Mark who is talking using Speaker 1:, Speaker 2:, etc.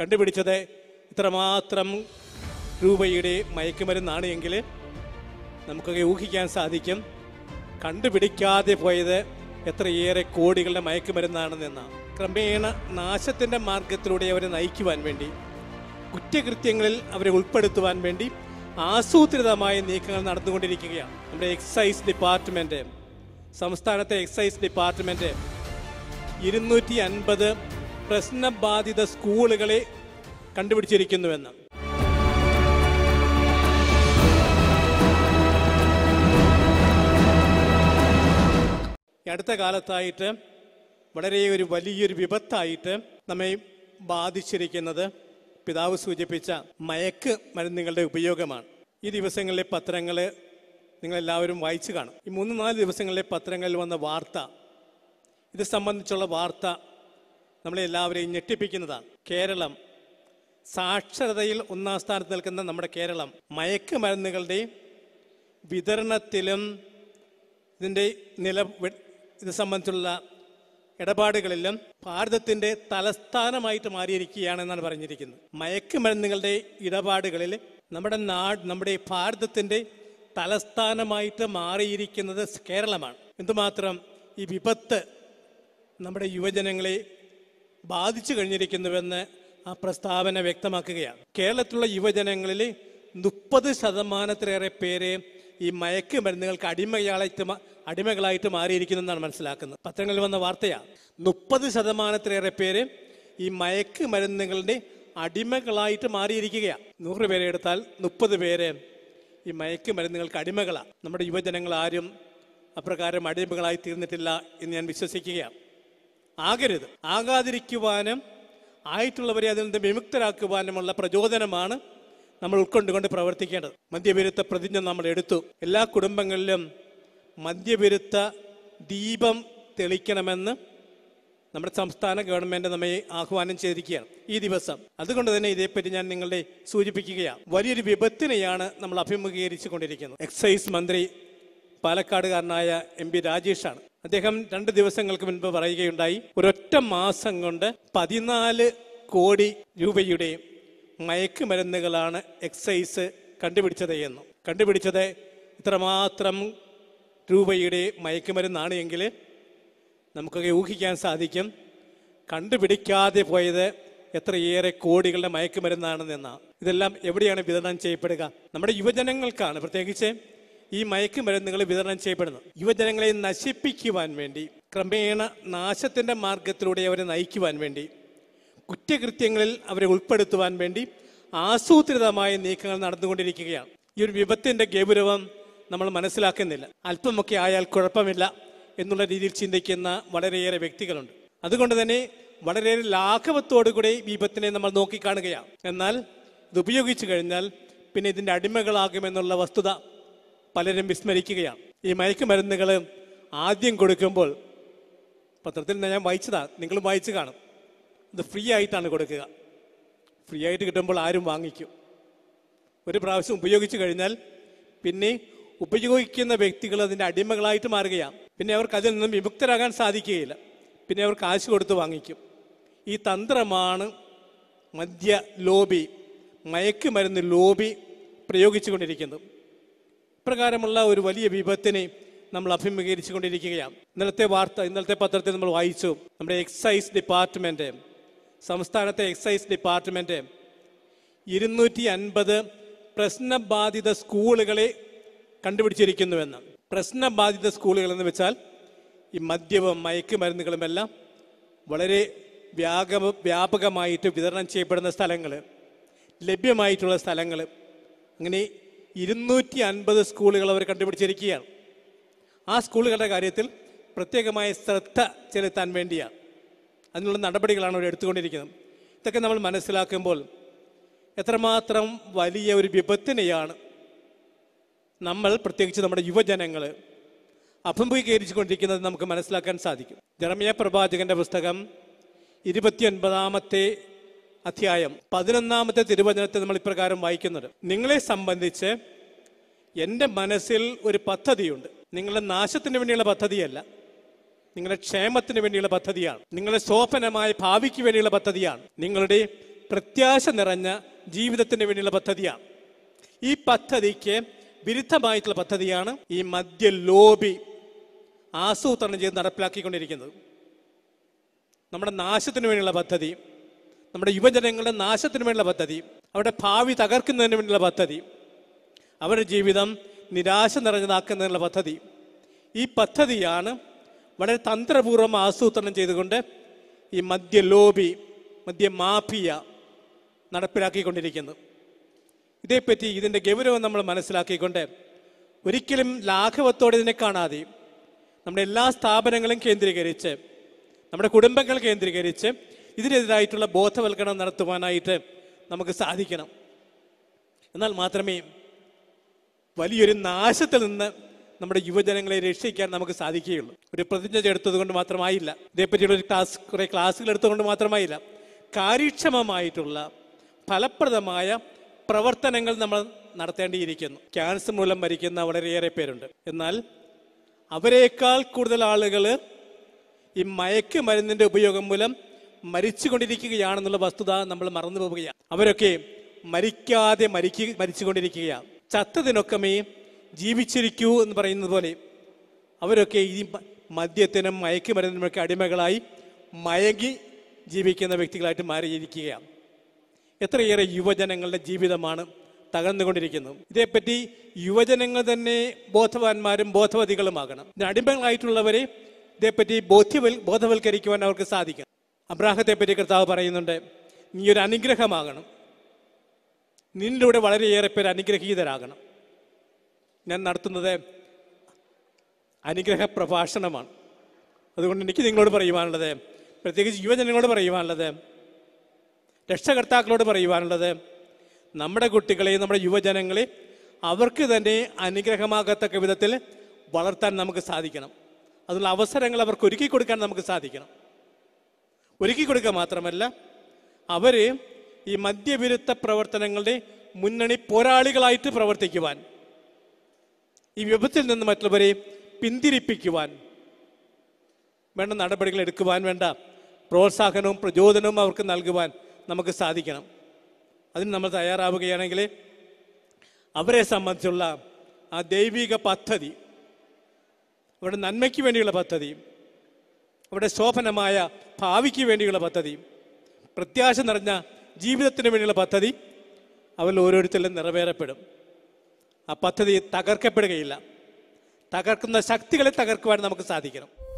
Speaker 1: കണ്ടുപിടിച്ചത് ഇത്രമാത്രം രൂപയുടെ മയക്കുമരുന്നാണ് എങ്കിൽ നമുക്കൊക്കെ ഊഹിക്കാൻ സാധിക്കും കണ്ടുപിടിക്കാതെ പോയത് എത്രയേറെ കോടികളുടെ മയക്കുമരുന്നാണെന്നാണ് ക്രമേണ നാശത്തിന്റെ മാർഗത്തിലൂടെ അവരെ നയിക്കുവാൻ വേണ്ടി കുറ്റകൃത്യങ്ങളിൽ അവരെ ഉൾപ്പെടുത്തുവാൻ വേണ്ടി ആസൂത്രിതമായ നീക്കങ്ങൾ നടന്നുകൊണ്ടിരിക്കുകയാണ് നമ്മുടെ എക്സൈസ് ഡിപ്പാർട്ട്മെന്റ് സംസ്ഥാനത്തെ എക്സൈസ് ഡിപ്പാർട്ട്മെന്റ് ഇരുന്നൂറ്റി അൻപത് പ്രശ്നബാധിത സ്കൂളുകളെ കണ്ടുപിടിച്ചിരിക്കുന്നുവെന്ന് ഈ അടുത്ത കാലത്തായിട്ട് വളരെ ഒരു വലിയൊരു വിപത്തായിട്ട് നമ്മെ ബാധിച്ചിരിക്കുന്നത് പിതാവ് സൂചിപ്പിച്ച മയക്ക് മരുന്നുകളുടെ ഉപയോഗമാണ് ഈ ദിവസങ്ങളിലെ പത്രങ്ങൾ നിങ്ങളെല്ലാവരും വായിച്ചു കാണും ഈ മൂന്ന് നാല് ദിവസങ്ങളിലെ പത്രങ്ങളിൽ വന്ന വാർത്ത ഇത് സംബന്ധിച്ചുള്ള വാർത്ത നമ്മളെ എല്ലാവരെയും ഞെട്ടിപ്പിക്കുന്നതാണ് കേരളം സാക്ഷരതയിൽ ഒന്നാം സ്ഥാനത്ത് നിൽക്കുന്ന നമ്മുടെ കേരളം മയക്ക് മരുന്നുകളുടെ വിതരണത്തിലും ഇതിൻ്റെ നില വെ- ഇത് സംബന്ധിച്ചുള്ള ഇടപാടുകളിലും ഭാരതത്തിന്റെ തലസ്ഥാനമായിട്ട് മാറിയിരിക്കുകയാണെന്നാണ് പറഞ്ഞിരിക്കുന്നത് മയക്കുമരുന്നുകളുടെ ഇടപാടുകളിൽ നമ്മുടെ നാട് നമ്മുടെ ഭാരതത്തിന്റെ തലസ്ഥാനമായിട്ട് മാറിയിരിക്കുന്നത് കേരളമാണ് എന്തുമാത്രം ഈ വിപത്ത് നമ്മുടെ യുവജനങ്ങളെ ബാധിച്ചു കഴിഞ്ഞിരിക്കുന്നുവെന്ന് ആ പ്രസ്താവന വ്യക്തമാക്കുകയാണ് കേരളത്തിലുള്ള യുവജനങ്ങളിൽ മുപ്പത് ശതമാനത്തിലേറെ പേര് ഈ മയക്ക് മരുന്നുകൾക്ക് അടിമകളായിട്ട് മാ- അടിമകളായിട്ട് മാറിയിരിക്കുന്നു എന്നാണ് മനസ്സിലാക്കുന്നത് പത്രങ്ങളിൽ വന്ന വാർത്തയാണ് മുപ്പത് ശതമാനത്തിലേറെ പേര് ഈ മയക്ക് മരുന്നുകളുടെ അടിമകളായിട്ട് മാറിയിരിക്കുകയാണ് നൂറ് പേരെ എടുത്താൽ മുപ്പത് പേര് ഈ മയക്ക് മരുന്നുകൾക്ക് അടിമകളാണ് നമ്മുടെ യുവജനങ്ങൾ ആരും അപ്രകാരം അടിമകളായി തീർന്നിട്ടില്ല എന്ന് ഞാൻ വിശ്വസിക്കുകയാണ് ആകരുത് ആകാതിരിക്കുവാനും ആയിട്ടുള്ളവരെ അതിൽ നിന്ന് വിമുക്തരാക്കുവാനുമുള്ള പ്രചോദനമാണ് നമ്മൾ ഉൾക്കൊണ്ടുകൊണ്ട് പ്രവർത്തിക്കേണ്ടത് മദ്യവിരുദ്ധ പ്രതിജ്ഞ നമ്മൾ എടുത്തു എല്ലാ കുടുംബങ്ങളിലും മദ്യവിരുദ്ധ ദീപം തെളിക്കണമെന്ന് നമ്മുടെ സംസ്ഥാന ഗവൺമെന്റ് നമ്മെ ആഹ്വാനം ചെയ്തിരിക്കുകയാണ് ഈ ദിവസം അതുകൊണ്ട് തന്നെ ഇതേപ്പറ്റി ഞാൻ നിങ്ങളെ സൂചിപ്പിക്കുകയാണ് വലിയൊരു വിപത്തിനെയാണ് നമ്മൾ അഭിമുഖീകരിച്ചു കൊണ്ടിരിക്കുന്നത് എക്സൈസ് മന്ത്രി പാലക്കാടുകാരനായ എം പി രാജേഷാണ് അദ്ദേഹം രണ്ട് ദിവസങ്ങൾക്ക് മുൻപ് പറയുകയുണ്ടായി ഒരൊറ്റ മാസം കൊണ്ട് പതിനാല് കോടി രൂപയുടെ മയക്കുമരുന്നുകളാണ് എക്സൈസ് കണ്ടുപിടിച്ചത് എന്ന് കണ്ടുപിടിച്ചത് ഇത്രമാത്രം രൂപയുടെ മയക്കുമരുന്നാണ് എങ്കിൽ നമുക്കൊക്കെ ഊഹിക്കാൻ സാധിക്കും കണ്ടുപിടിക്കാതെ പോയത് എത്രയേറെ കോടികളുടെ മയക്കുമരുന്നാണെന്നാണ് ഇതെല്ലാം എവിടെയാണ് വിതരണം ചെയ്യപ്പെടുക നമ്മുടെ യുവജനങ്ങൾക്കാണ് പ്രത്യേകിച്ച് ഈ മയക്കുമരുന്നുകൾ വിതരണം ചെയ്യപ്പെടുന്നത് യുവജനങ്ങളെ നശിപ്പിക്കുവാൻ വേണ്ടി ക്രമേണ നാശത്തിന്റെ മാർഗത്തിലൂടെ അവരെ നയിക്കുവാൻ വേണ്ടി കുറ്റകൃത്യങ്ങളിൽ അവരെ ഉൾപ്പെടുത്തുവാൻ വേണ്ടി ആസൂത്രിതമായ നീക്കങ്ങൾ നടന്നുകൊണ്ടിരിക്കുകയാണ് ഈ ഒരു വിപത്തിന്റെ ഗൗരവം നമ്മൾ മനസ്സിലാക്കുന്നില്ല അല്പമൊക്കെ ആയാൽ കുഴപ്പമില്ല എന്നുള്ള രീതിയിൽ ചിന്തിക്കുന്ന വളരെയേറെ വ്യക്തികളുണ്ട് അതുകൊണ്ട് തന്നെ വളരെയേറെ ലാഘവത്തോടുകൂടി ഈ വിപത്തിനെ നമ്മൾ നോക്കിക്കാണുകയാണ് എന്നാൽ ഇത് ഉപയോഗിച്ചു കഴിഞ്ഞാൽ പിന്നെ ഇതിന്റെ അടിമകളാകുമെന്നുള്ള വസ്തുത പലരും വിസ്മരിക്കുകയാണ് ഈ മയക്കുമരുന്നുകൾ ആദ്യം കൊടുക്കുമ്പോൾ പത്രത്തിൽ ഞാൻ വായിച്ചതാ നിങ്ങളും വായിച്ചു കാണും ഇത് ഫ്രീ ആയിട്ടാണ് കൊടുക്കുക ഫ്രീ ആയിട്ട് കിട്ടുമ്പോൾ ആരും വാങ്ങിക്കും ഒരു പ്രാവശ്യം ഉപയോഗിച്ചു കഴിഞ്ഞാൽ പിന്നെ ഉപയോഗിക്കുന്ന വ്യക്തികൾ അതിൻ്റെ അടിമകളായിട്ട് മാറുകയാണ് പിന്നെ അവർക്ക് അതിൽ നിന്നും വിമുക്തരാകാൻ സാധിക്കുകയില്ല പിന്നെ അവർ കാശ് കൊടുത്ത് വാങ്ങിക്കും ഈ തന്ത്രമാണ് മദ്യ ലോബി മയക്കുമരുന്ന് ലോബി പ്രയോഗിച്ചുകൊണ്ടിരിക്കുന്നത് ഇപ്രകാരമുള്ള ഒരു വലിയ വിപത്തിനെ നമ്മൾ അഭിമുഖീകരിച്ചു കൊണ്ടിരിക്കുകയാണ് ഇന്നലത്തെ വാർത്ത ഇന്നലത്തെ പത്രത്തിൽ നമ്മൾ വായിച്ചു നമ്മുടെ എക്സൈസ് ഡിപ്പാർട്ട്മെന്റ് സംസ്ഥാനത്തെ എക്സൈസ് ഡിപ്പാർട്ട്മെന്റ് ഇരുന്നൂറ്റി അൻപത് പ്രശ്നബാധിത സ്കൂളുകളെ കണ്ടുപിടിച്ചിരിക്കുന്നുവെന്ന് പ്രശ്നബാധിത സ്കൂളുകൾ എന്ന് വെച്ചാൽ ഈ മദ്യവും മയക്കുമരുന്നുകളുമെല്ലാം വളരെ വ്യാപക വ്യാപകമായിട്ട് വിതരണം ചെയ്യപ്പെടുന്ന സ്ഥലങ്ങൾ ലഭ്യമായിട്ടുള്ള സ്ഥലങ്ങൾ അങ്ങനെ ഇരുന്നൂറ്റി അൻപത് സ്കൂളുകൾ അവർ കണ്ടുപിടിച്ചിരിക്കുകയാണ് ആ സ്കൂളുകളുടെ കാര്യത്തിൽ പ്രത്യേകമായ ശ്രദ്ധ ചെലുത്താൻ വേണ്ടിയാണ് അതിനുള്ള നടപടികളാണ് അവർ എടുത്തുകൊണ്ടിരിക്കുന്നത് ഇതൊക്കെ നമ്മൾ മനസ്സിലാക്കുമ്പോൾ എത്രമാത്രം വലിയ ഒരു വിപത്തിനെയാണ് നമ്മൾ പ്രത്യേകിച്ച് നമ്മുടെ യുവജനങ്ങൾ അഭിമുഖീകരിച്ചുകൊണ്ടിരിക്കുന്നത് നമുക്ക് മനസ്സിലാക്കാൻ സാധിക്കും ജർമിയ പ്രവാചകന്റെ പുസ്തകം ഇരുപത്തിയൊൻപതാമത്തെ അധ്യായം പതിനൊന്നാമത്തെ തിരുവചനത്തെ നമ്മൾ ഇപ്രകാരം വായിക്കുന്നത് നിങ്ങളെ സംബന്ധിച്ച് എൻ്റെ മനസ്സിൽ ഒരു പദ്ധതിയുണ്ട് നിങ്ങളുടെ നാശത്തിന് വേണ്ടിയുള്ള പദ്ധതിയല്ല നിങ്ങളുടെ ക്ഷേമത്തിന് വേണ്ടിയുള്ള പദ്ധതിയാണ് നിങ്ങളുടെ ശോഭനമായ ഭാവിക്ക് വേണ്ടിയുള്ള പദ്ധതിയാണ് നിങ്ങളുടെ പ്രത്യാശ നിറഞ്ഞ ജീവിതത്തിന് വേണ്ടിയുള്ള പദ്ധതിയാണ് ഈ പദ്ധതിക്ക് വിരുദ്ധമായിട്ടുള്ള പദ്ധതിയാണ് ഈ മദ്യ ലോബി ആസൂത്രണം ചെയ്ത് നടപ്പിലാക്കിക്കൊണ്ടിരിക്കുന്നത് നമ്മുടെ നാശത്തിന് വേണ്ടിയുള്ള പദ്ധതി നമ്മുടെ യുവജനങ്ങളുടെ നാശത്തിന് വേണ്ടിയുള്ള പദ്ധതി അവരുടെ ഭാവി തകർക്കുന്നതിന് വേണ്ടിയുള്ള പദ്ധതി അവരുടെ ജീവിതം നിരാശ നിറഞ്ഞതാക്കുന്നതിനുള്ള പദ്ധതി ഈ പദ്ധതിയാണ് വളരെ തന്ത്രപൂർവ്വം ആസൂത്രണം ചെയ്തുകൊണ്ട് ഈ മദ്യ ലോബി മദ്യ മാഫിയ നടപ്പിലാക്കിക്കൊണ്ടിരിക്കുന്നത് ഇതേപ്പറ്റി ഇതിൻ്റെ ഗൗരവം നമ്മൾ മനസ്സിലാക്കിക്കൊണ്ട് ഒരിക്കലും ലാഘവത്തോടെ ഇതിനെ കാണാതെ നമ്മുടെ എല്ലാ സ്ഥാപനങ്ങളും കേന്ദ്രീകരിച്ച് നമ്മുടെ കുടുംബങ്ങൾ കേന്ദ്രീകരിച്ച് ഇതിനെതിരായിട്ടുള്ള ബോധവൽക്കരണം നടത്തുവാനായിട്ട് നമുക്ക് സാധിക്കണം എന്നാൽ മാത്രമേ വലിയൊരു നാശത്തിൽ നിന്ന് നമ്മുടെ യുവജനങ്ങളെ രക്ഷിക്കാൻ നമുക്ക് സാധിക്കുകയുള്ളൂ ഒരു പ്രതിജ്ഞ എടുത്തത് കൊണ്ട് മാത്രമായില്ല ഇതേപ്പറ്റിയുള്ള ഒരു ക്ലാസ് കുറേ ക്ലാസ്സുകൾ എടുത്തുകൊണ്ട് മാത്രമായില്ല കാര്യക്ഷമമായിട്ടുള്ള ഫലപ്രദമായ പ്രവർത്തനങ്ങൾ നമ്മൾ നടത്തേണ്ടിയിരിക്കുന്നു ക്യാൻസർ മൂലം മരിക്കുന്ന വളരെയേറെ പേരുണ്ട് എന്നാൽ അവരെക്കാൾ കൂടുതൽ ആളുകൾ ഈ മയക്ക് മരുന്നിന്റെ ഉപയോഗം മൂലം മരിച്ചുകൊണ്ടിരിക്കുകയാണെന്നുള്ള വസ്തുത നമ്മൾ മറന്നു പോവുകയാണ് അവരൊക്കെ മരിക്കാതെ മരിക്കു മരിച്ചുകൊണ്ടിരിക്കുകയാണ് ചത്തതിനൊക്കമേ ജീവിച്ചിരിക്കൂ എന്ന് പറയുന്നത് പോലെ അവരൊക്കെ ഈ മ- മദ്യത്തിനും മയക്കുമരുന്നിനുമൊക്കെ അടിമകളായി മയങ്ങി ജീവിക്കുന്ന വ്യക്തികളായിട്ട് മാറിയിരിക്കുകയാണ് എത്രയേറെ യുവജനങ്ങളുടെ ജീവിതമാണ് തകർന്നുകൊണ്ടിരിക്കുന്നത് ഇതേപ്പറ്റി യുവജനങ്ങൾ തന്നെ ബോധവാന്മാരും ബോധവതികളുമാകണം ഇതിന് അടിമകളായിട്ടുള്ളവരെ ഇതേപ്പറ്റി ബോധ്യവൽ ബോധവൽക്കരിക്കുവാൻ അവർക്ക് സാധിക്കണം അബ്രാഹത്തെ പറ്റി കർത്താവ് പറയുന്നുണ്ട് നീ ഒരു അനുഗ്രഹമാകണം നിന്നിലൂടെ വളരെയേറെ പേര് അനുഗ്രഹീതരാകണം ഞാൻ നടത്തുന്നത് അനുഗ്രഹ പ്രഭാഷണമാണ് അതുകൊണ്ട് എനിക്ക് നിങ്ങളോട് പറയുവാനുള്ളത് പ്രത്യേകിച്ച് യുവജനങ്ങളോട് പറയുവാനുള്ളത് രക്ഷകർത്താക്കളോട് പറയുവാനുള്ളത് നമ്മുടെ കുട്ടികളെ നമ്മുടെ യുവജനങ്ങളെ അവർക്ക് തന്നെ അനുഗ്രഹമാകത്തക്ക വിധത്തിൽ വളർത്താൻ നമുക്ക് സാധിക്കണം അതിനുള്ള അവസരങ്ങൾ അവർക്ക് ഒരുക്കി കൊടുക്കാൻ നമുക്ക് സാധിക്കണം ഒരുക്കി കൊടുക്കുക മാത്രമല്ല അവര് ഈ മദ്യവിരുദ്ധ പ്രവർത്തനങ്ങളുടെ മുന്നണി പോരാളികളായിട്ട് പ്രവർത്തിക്കുവാൻ ഈ വിപത്തിൽ നിന്ന് മറ്റുള്ളവരെ പിന്തിരിപ്പിക്കുവാൻ വേണ്ട നടപടികൾ എടുക്കുവാൻ വേണ്ട പ്രോത്സാഹനവും പ്രചോദനവും അവർക്ക് നൽകുവാൻ നമുക്ക് സാധിക്കണം അതിന് നമ്മൾ തയ്യാറാവുകയാണെങ്കിൽ അവരെ സംബന്ധിച്ചുള്ള ആ ദൈവിക പദ്ധതി അവരുടെ നന്മയ്ക്ക് വേണ്ടിയുള്ള പദ്ധതി അവരുടെ ശോഭനമായ ഭാവിക്ക് വേണ്ടിയുള്ള പദ്ധതി പ്രത്യാശ നിറഞ്ഞ ജീവിതത്തിന് വേണ്ടിയുള്ള പദ്ധതി അവരിൽ ഓരോരുത്തരിലും നിറവേറപ്പെടും ആ പദ്ധതി തകർക്കപ്പെടുകയില്ല തകർക്കുന്ന ശക്തികളെ തകർക്കുവാൻ നമുക്ക് സാധിക്കണം